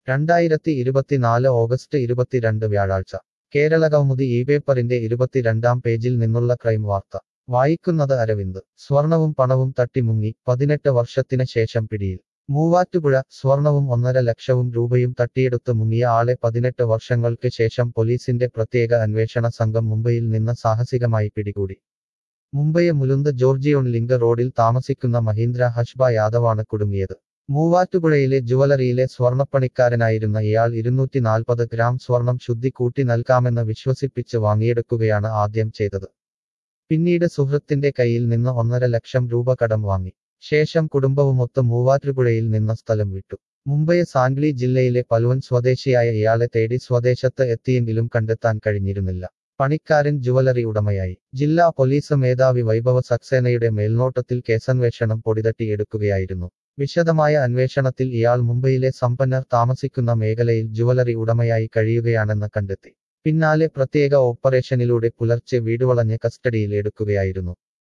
രണ്ടായിരത്തി ഇരുപത്തിനാല് ഓഗസ്റ്റ് ഇരുപത്തിരണ്ട് വ്യാഴാഴ്ച കേരളകൗമുദി ഈ പേപ്പറിന്റെ ഇരുപത്തിരണ്ടാം പേജിൽ നിന്നുള്ള ക്രൈം വാർത്ത വായിക്കുന്നത് അരവിന്ദ് സ്വർണവും പണവും തട്ടിമുങ്ങി പതിനെട്ട് വർഷത്തിന് ശേഷം പിടിയിൽ മൂവാറ്റുപുഴ സ്വർണവും ഒന്നര ലക്ഷവും രൂപയും തട്ടിയെടുത്ത് മുങ്ങിയ ആളെ പതിനെട്ട് വർഷങ്ങൾക്ക് ശേഷം പോലീസിന്റെ പ്രത്യേക അന്വേഷണ സംഘം മുംബൈയിൽ നിന്ന് സാഹസികമായി പിടികൂടി മുംബൈ മുലുന്ത് ജോർജിയോൺ ലിങ്ക് റോഡിൽ താമസിക്കുന്ന മഹീന്ദ്ര ഹഷ്ബ യാദവാണ് കുടുങ്ങിയത് മൂവാറ്റുപുഴയിലെ ജുവലറിയിലെ സ്വർണ്ണപ്പണിക്കാരനായിരുന്ന ഇയാൾ ഇരുന്നൂറ്റി നാൽപ്പത് ഗ്രാം സ്വർണം ശുദ്ധി കൂട്ടി നൽകാമെന്ന് വിശ്വസിപ്പിച്ച് വാങ്ങിയെടുക്കുകയാണ് ആദ്യം ചെയ്തത് പിന്നീട് സുഹൃത്തിന്റെ കയ്യിൽ നിന്ന് ഒന്നര ലക്ഷം രൂപ കടം വാങ്ങി ശേഷം കുടുംബവുമൊത്ത് മൂവാറ്റുപുഴയിൽ നിന്ന് സ്ഥലം വിട്ടു മുംബൈ സാംഗ്ലി ജില്ലയിലെ പൽവൻ സ്വദേശിയായ ഇയാളെ തേടി സ്വദേശത്ത് എത്തിയെങ്കിലും കണ്ടെത്താൻ കഴിഞ്ഞിരുന്നില്ല പണിക്കാരൻ ജുവലറി ഉടമയായി ജില്ലാ പോലീസ് മേധാവി വൈഭവ സക്സേനയുടെ മേൽനോട്ടത്തിൽ കേസന്വേഷണം പൊടിതട്ടിയെടുക്കുകയായിരുന്നു വിശദമായ അന്വേഷണത്തിൽ ഇയാൾ മുംബൈയിലെ സമ്പന്നർ താമസിക്കുന്ന മേഖലയിൽ ജുവലറി ഉടമയായി കഴിയുകയാണെന്ന് കണ്ടെത്തി പിന്നാലെ പ്രത്യേക ഓപ്പറേഷനിലൂടെ പുലർച്ചെ വീടുവളഞ്ഞ് കസ്റ്റഡിയിൽ എടുക്കുകയായിരുന്നു